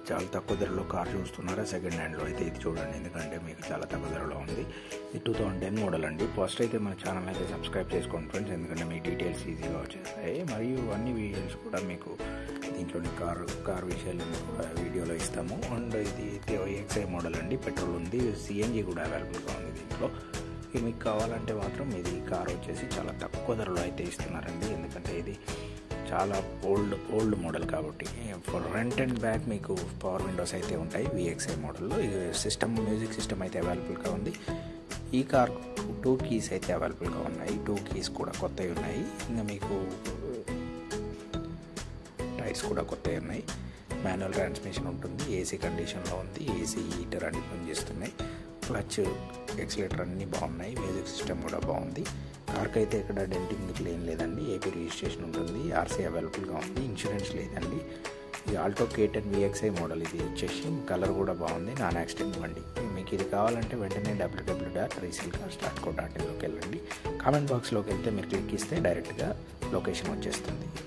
చాలా తక్కువ ధరలో కార్ చూస్తున్నారా సెకండ్ హ్యాండ్లో అయితే ఇది చూడండి ఎందుకంటే మీకు చాలా తక్కువ ధరలో ఉంది ఇది టూ థౌసండ్ టెన్ మోడల్ అండి ఫస్ట్ అయితే మన ఛానల్ అయితే సబ్స్క్రైబ్ చేసుకోండి ఫ్రెండ్స్ ఎందుకంటే మీ డీటెయిల్స్ ఈజీగా వచ్చేస్తాయి మరియు అన్ని వీడియోస్ కూడా మీకు దీంట్లోని కార్ కార్ విషయాలు కూడా వీడియోలో ఇస్తాము అండ్ ఇది ఎక్స్ఐ మోడల్ అండి పెట్రోల్ ఉంది సిఎన్జి కూడా అవైలబుల్గా ఉంది దీంట్లో ఇది మీకు కావాలంటే మాత్రం ఇది కార్ వచ్చేసి చాలా తక్కువ ధరలో అయితే ఇస్తున్నారండి ఎందుకంటే ఇది చాలా ఓల్డ్ ఓల్డ్ మోడల్ కాబట్టి ఫర్ ఫ్రంట్ అండ్ బ్యాక్ మీకు పవర్ విండోస్ అయితే ఉంటాయి విఎక్స్ఐ మోడల్లో ఇది సిస్టమ్ మ్యూజిక్ సిస్టమ్ అయితే అవైలబుల్గా ఉంది ఈ కార్ టూ కీస్ అయితే అవైలబుల్గా ఉన్నాయి టూ కీస్ కూడా కొత్తవి ఉన్నాయి ఇంకా మీకు టైర్స్ కూడా కొత్తవి ఉన్నాయి మాన్యువల్ ట్రాన్స్మిషన్ ఉంటుంది ఏసీ కండిషన్లో ఉంది ఏసీ హీటర్ అన్ని పనిచేస్తున్నాయి క్లచ్ ఎక్సిలేటర్ అన్నీ బాగున్నాయి మ్యూజిక్ సిస్టమ్ కూడా బాగుంది కార్కి అయితే ఇక్కడ డెంటింగ్ ఏం లేదండి ఏపీ రిజిస్ట్రేషన్ ఉంటుంది ఆర్సీ అవైలబుల్గా ఉంది ఇన్సూరెన్స్ లేదండి ఇది Alto K ten VXI model ఇది వచ్చేసి కలర్ కూడా బాగుంది నాన్ యాక్సిడెంట్ బండి మీకు ఇది కావాలంటే వెంటనే WW dot resale car start co dot ఇన్లోకి వెళ్ళండి కామెంట్ బాక్స్లోకి వెళ్తే మీరు క్లిక్ ఇస్తే డైరెక్ట్గా లొకేషన్ వచ్చేస్తుంది